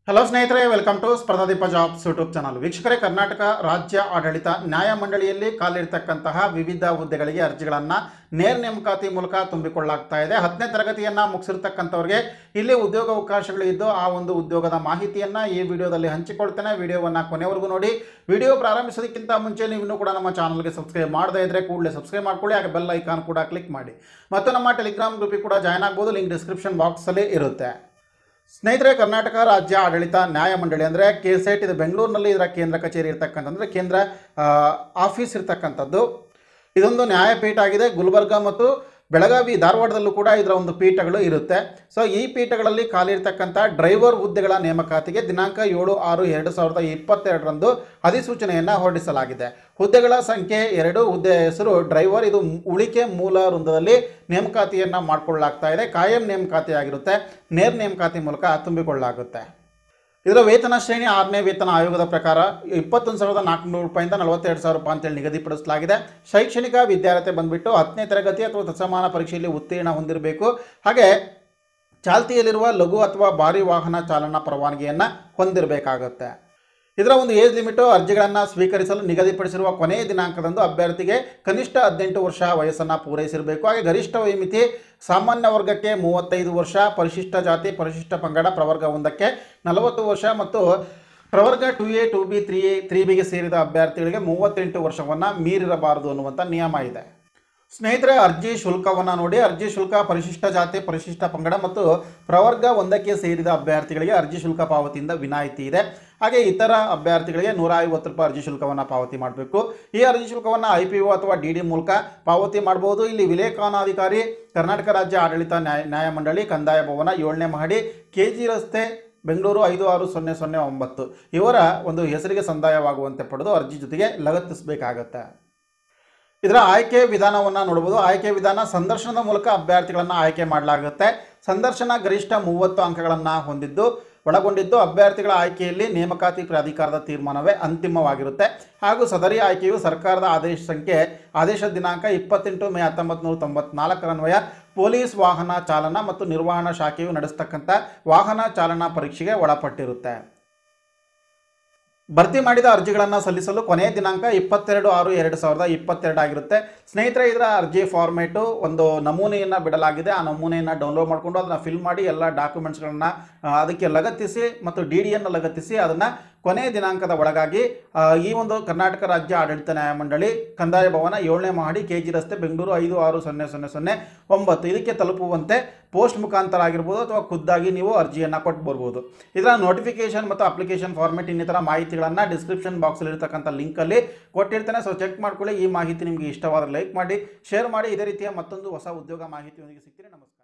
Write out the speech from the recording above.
hello ಸ್ನೇಹಿತರೆ welcome to Spardhadeepa jobs YouTube channel ವೀಕ್ಷಕರೇ ಕರ್ನಾಟಕ ರಾಜ್ಯ ಆಡಳಿತ ನ್ಯಾಯಮಂಡಳಿಯಲ್ಲಿ ಕಾಲಿರ್ತಕ್ಕಂತಹ ವಿವಿಧ ಹುದ್ದೆಗಳಿಗೆ ಅರ್ಜಿಗಳನ್ನು ನೇರ ನೇಮಕಾತಿ ಮೂಲಕ ತುಂಬಿಕೊಳ್ಳಾಗ್ತಾ ಇದೆ ಹತ್ತನೇ ತರಗತಿಯನ್ನು ಮುಗಿಸಿರ್ತಕ್ಕಂಥವ್ರಿಗೆ ಇಲ್ಲಿ ಉದ್ಯೋಗಾವಕಾಶಗಳು ಇದ್ದು ಆ ಒಂದು ಉದ್ಯೋಗದ ಮಾಹಿತಿಯನ್ನು ಈ ವಿಡಿಯೋದಲ್ಲಿ ಹಂಚಿಕೊಳ್ತೇನೆ ವಿಡಿಯೋವನ್ನು ಕೊನೆವರೆಗೂ ನೋಡಿ ವಿಡಿಯೋ ಪ್ರಾರಂಭಿಸೋದಕ್ಕಿಂತ ಮುಂಚೆ ನೀವು ಇನ್ನೂ ಕೂಡ ನಮ್ಮ ಚಾನಲ್ಗೆ ಸಬ್ಸ್ಕ್ರೈಬ್ ಮಾಡದೇ ಇದ್ದರೆ ಕೂಡಲೇ ಸಬ್ಸ್ಕ್ರೈಬ್ ಮಾಡ್ಕೊಳ್ಳಿ ಹಾಗೆ ಬೆಲ್ ಐಕಾನ್ ಕೂಡ ಕ್ಲಿಕ್ ಮಾಡಿ ಮತ್ತು ನಮ್ಮ ಟೆಲಿಗ್ರಾಮ್ ಗ್ರೂಪಿಗೆ ಕೂಡ ಜಾಯ್ನ್ ಆಗ್ಬೋದು ಲಿಂಕ್ ಡಿಸ್ಕ್ರಿಪ್ಷನ್ ಬಾಕ್ಸಲ್ಲಿ ಇರುತ್ತೆ ಸ್ನೇಹಿತರೆ ಕರ್ನಾಟಕ ರಾಜ್ಯ ಆಡಳಿತ ನ್ಯಾಯಮಂಡಳಿ ಅಂದರೆ ಕೆ ಸೆಟ್ ಇದು ಬೆಂಗಳೂರಿನಲ್ಲಿ ಇದರ ಕೇಂದ್ರ ಕಚೇರಿ ಇರ್ತಕ್ಕಂಥದ್ದು ಕೇಂದ್ರ ಆ, ಆಫೀಸ್ ಇರ್ತಕ್ಕಂಥದ್ದು ಇದೊಂದು ನ್ಯಾಯಪೀಠ ಆಗಿದೆ ಗುಲ್ಬರ್ಗ ಮತ್ತು ಬೆಳಗಾವಿ ಧಾರವಾಡದಲ್ಲೂ ಕೂಡ ಇದರ ಒಂದು ಪೀಠಗಳು ಇರುತ್ತೆ ಸೊ ಈ ಪೀಠಗಳಲ್ಲಿ ಖಾಲಿ ಇರ್ತಕ್ಕಂಥ ಡ್ರೈವರ್ ಹುದ್ದೆಗಳ ನೇಮಕಾತಿಗೆ ದಿನಾಂಕ ಏಳು ಆರು ಎರಡು ಸಾವಿರದ ಇಪ್ಪತ್ತೆರಡರಂದು ಅಧಿಸೂಚನೆಯನ್ನು ಹೊರಡಿಸಲಾಗಿದೆ ಹುದ್ದೆಗಳ ಸಂಖ್ಯೆ ಎರಡು ಹುದ್ದೆ ಹೆಸರು ಡ್ರೈವರ್ ಇದು ಉಳಿಕೆ ಮೂಲ ವೃಂದದಲ್ಲಿ ನೇಮಕಾತಿಯನ್ನು ಮಾಡಿಕೊಳ್ಳಲಾಗ್ತಾ ಇದೆ ಕಾಯಂ ನೇಮಕಾತಿ ಆಗಿರುತ್ತೆ ನೇರ ನೇಮಕಾತಿ ಮೂಲಕ ತುಂಬಿಕೊಳ್ಳಲಾಗುತ್ತೆ ಇದರ ವೇತನ ಶ್ರೇಣಿ ಆರನೇ ವೇತನ ಆಯೋಗದ ಪ್ರಕಾರ ಇಪ್ಪತ್ತೊಂದು ಸಾವಿರದ ನಾಲ್ಕುನೂರು ರೂಪಾಯಿಂದ ನಲವತ್ತೆರಡು ಸಾವಿರ ರೂಪಾಯಿ ಅಂತೇಳಿ ನಿಗದಿಪಡಿಸಲಾಗಿದೆ ಶೈಕ್ಷಣಿಕ ವಿದ್ಯಾರ್ಥಿ ಬಂದುಬಿಟ್ಟು ಹತ್ತನೇ ತರಗತಿ ಅಥವಾ ದಶಮಾನ ಪರೀಕ್ಷೆಯಲ್ಲಿ ಉತ್ತೀರ್ಣ ಹೊಂದಿರಬೇಕು ಹಾಗೆ ಚಾಲ್ತಿಯಲ್ಲಿರುವ ಲಘು ಅಥವಾ ಭಾರಿ ವಾಹನ ಚಾಲನಾ ಪರವಾನಗಿಯನ್ನು ಹೊಂದಿರಬೇಕಾಗುತ್ತೆ ಇದರ ಒಂದು ಏಜ್ ಲಿಮಿಟು ಅರ್ಜಿಗಳನ್ನು ಸ್ವೀಕರಿಸಲು ನಿಗದಿಪಡಿಸಿರುವ ಕೊನೆಯ ದಿನಾಂಕದಂದು ಅಭ್ಯರ್ಥಿಗೆ ಕನಿಷ್ಠ ಹದಿನೆಂಟು ವರ್ಷ ವಯಸ್ಸನ್ನು ಪೂರೈಸಿರಬೇಕು ಹಾಗೆ ಗರಿಷ್ಠ ವಯೋಮಿತಿ ಸಾಮಾನ್ಯ ವರ್ಗಕ್ಕೆ ಮೂವತ್ತೈದು ವರ್ಷ ಪರಿಶಿಷ್ಟ ಜಾತಿ ಪರಿಶಿಷ್ಟ ಪಂಗಡ ಪ್ರವರ್ಗ ಒಂದಕ್ಕೆ ನಲವತ್ತು ವರ್ಷ ಮತ್ತು ಪ್ರವರ್ಗ two A two B three A three ಬಿಗೆ ಸೇರಿದ ಅಭ್ಯರ್ಥಿಗಳಿಗೆ ಮೂವತ್ತೆಂಟು ವರ್ಷವನ್ನು ಮೀರಿರಬಾರದು ಅನ್ನುವಂಥ ನಿಯಮ ಇದೆ ಸ್ನೇಹಿತರೆ ಅರ್ಜಿ ಶುಲ್ಕವನ್ನು ನೋಡಿ ಅರ್ಜಿ ಶುಲ್ಕ ಪರಿಶಿಷ್ಟ ಜಾತಿ ಪರಿಶಿಷ್ಟ ಪಂಗಡ ಮತ್ತು ಪ್ರವರ್ಗ ಒಂದಕ್ಕೆ ಸೇರಿದ ಅಭ್ಯರ್ಥಿಗಳಿಗೆ ಅರ್ಜಿ ಶುಲ್ಕ ಪಾವತಿಯಿಂದ ವಿನಾಯಿತಿ ಇದೆ ಹಾಗೆ ಇತರ ಅಭ್ಯರ್ಥಿಗಳಿಗೆ ನೂರ ಐವತ್ತು ರೂಪಾಯಿ ಅರ್ಜಿ ಶುಲ್ಕವನ್ನು ಪಾವತಿ ಮಾಡಬೇಕು ಈ ಅರ್ಜಿ ಶುಲ್ಕವನ್ನು ಐ ಪಿ ಒ ಅಥವಾ ಡಿ ಡಿ ಮೂಲಕ ಪಾವತಿ ಮಾಡ್ಬೋದು ಇಲ್ಲಿ ವಿಲೇಖನಾಧಿಕಾರಿ ಕರ್ನಾಟಕ ರಾಜ್ಯ ಆಡಳಿತ ನ್ಯಾಯ ನ್ಯಾಯಮಂಡಳಿ ಕಂದಾಯ ಭವನ ಏಳನೇ ಮಹಡಿ ಕೆ ಜಿ ರಸ್ತೆ ಬೆಂಗಳೂರು ಐದು ಆರು ಸೊನ್ನೆ ಸೊನ್ನೆ ಒಂಬತ್ತು ಇವರ ಒಂದು ಹೆಸರಿಗೆ ಸಂದಾಯವಾಗುವಂತೆ ಪಡೆದು ಅರ್ಜಿ ಜೊತೆಗೆ ಲಗತ್ತಿಸಬೇಕಾಗತ್ತೆ ಇದರ ಆಯ್ಕೆ ವಿಧಾನವನ್ನು ನೋಡ್ಬೋದು ಆಯ್ಕೆ ವಿಧಾನ ಸಂದರ್ಶನದ ಮೂಲಕ ಅಭ್ಯರ್ಥಿಗಳನ್ನು ಆಯ್ಕೆ ಮಾಡಲಾಗುತ್ತೆ ಸಂದರ್ಶನ ಗರಿಷ್ಠ ಮೂವತ್ತು ಅಂಕಗಳನ್ನು ಹೊಂದಿದ್ದು ಒಳಗೊಂಡಿದ್ದು ಅಭ್ಯರ್ಥಿಗಳ ಆಯ್ಕೆಯಲ್ಲಿ ನೇಮಕಾತಿ ಪ್ರಾಧಿಕಾರದ ತೀರ್ಮಾನವೇ ಅಂತಿಮವಾಗಿರುತ್ತೆ ಹಾಗೂ ಸದರಿ ಆಯ್ಕೆಯು ಸರ್ಕಾರದ ಆದೇಶ ಸಂಖ್ಯೆ ಆದೇಶ ದಿನಾಂಕ ಇಪ್ಪತ್ತೆಂಟು ಮೇ ಹತ್ತೊಂಬತ್ತು ನೂರ ತೊಂಬತ್ನಾಲ್ಕರನ್ವಯ ಪೊಲೀಸ್ ವಾಹನ ಚಾಲನಾ ಮತ್ತು ನಿರ್ವಹಣಾ ಶಾಖೆಯು ನಡೆಸ್ತಕ್ಕಂಥ ವಾಹನ ಚಾಲನಾ ಪರೀಕ್ಷೆಗೆ ಒಳಪಟ್ಟಿರುತ್ತೆ ಭರ್ತಿ ಮಾಡಿದ ಅರ್ಜಿಗಳನ್ನು ಸಲ್ಲಿಸಲು ಕೊನೆಯ ದಿನಾಂಕ ಇಪ್ಪತ್ತೆರಡು ಆರು ಎರಡು ಸಾವಿರದ ಇಪ್ಪತ್ತೆರಡು ಆಗಿರುತ್ತೆ ಸ್ನೇಹಿತರೆ ಇದರ ಅರ್ಜಿ ಫಾರ್ಮೇಟು ಒಂದು ನಮೂನೆಯನ್ನು ಬಿಡಲಾಗಿದೆ ಆ ನಮೂನೆಯನ್ನು ಡೌನ್ಲೋಡ್ ಮಾಡಿಕೊಂಡು ಅದನ್ನು ಫಿಲ್ ಮಾಡಿ ಎಲ್ಲ ಡಾಕ್ಯುಮೆಂಟ್ಸ್ಗಳನ್ನು ಅದಕ್ಕೆ ಲಗತ್ತಿಸಿ ಮತ್ತು ಡಿ ಡಿಯನ್ನು ಲಗತ್ತಿಸಿ ಅದನ್ನು ಕೊನೆಯ ದಿನಾಂಕದ ಒಳಗಾಗಿ ಆ, ಈ ಒಂದು ಕರ್ನಾಟಕ ರಾಜ್ಯ ಆಡಳಿತ ನ್ಯಾಯಮಂಡಳಿ ಕಂದಾಯ ಭವನ ಏಳನೇ ಮಹಡಿ ಕೆ ಜಿ ರಸ್ತೆ ಬೆಂಗಳೂರು ಐದು ಆರು ಸೊನ್ನೆ ಸೊನ್ನೆ ಸೊನ್ನೆ ಒಂಬತ್ತು ಇದಕ್ಕೆ ತಲುಪುವಂತೆ ಪೋಸ್ಟ್ ಮುಖಾಂತರ ಆಗಿರ್ಬೋದು ಅಥವಾ ಖುದ್ದಾಗಿ ನೀವು ಅರ್ಜಿಯನ್ನು ಕೊಟ್ಟು ಬರ್ಬೋದು ಇದರ ನೋಟಿಫಿಕೇಶನ್ ಮತ್ತು ಅಪ್ಲಿಕೇಶನ್ ಫಾರ್ಮೆಟ್ ಇನ್ನಿತರ ಮಾಹಿತಿಗಳನ್ನು ಡಿಸ್ಕ್ರಿಪ್ಷನ್ ಬಾಕ್ಸಲ್ಲಿ ಇರತಕ್ಕಂಥ ಲಿಂಕಲ್ಲಿ ಕೊಟ್ಟಿರ್ತೇನೆ ಸೊ ಚೆಕ್ ಮಾಡ್ಕೊಳ್ಳಿ ಈ ಮಾಹಿತಿ ನಿಮಗೆ ಇಷ್ಟವಾದರೆ ಲೈಕ್ ಮಾಡಿ ಶೇರ್ ಮಾಡಿ ಇದೇ ರೀತಿಯ ಮತ್ತೊಂದು ಹೊಸ ಉದ್ಯೋಗ ಮಾಹಿತಿಯೊಂದಿಗೆ ಸಿಗ್ತೀನಿ ನಮಸ್ಕಾರ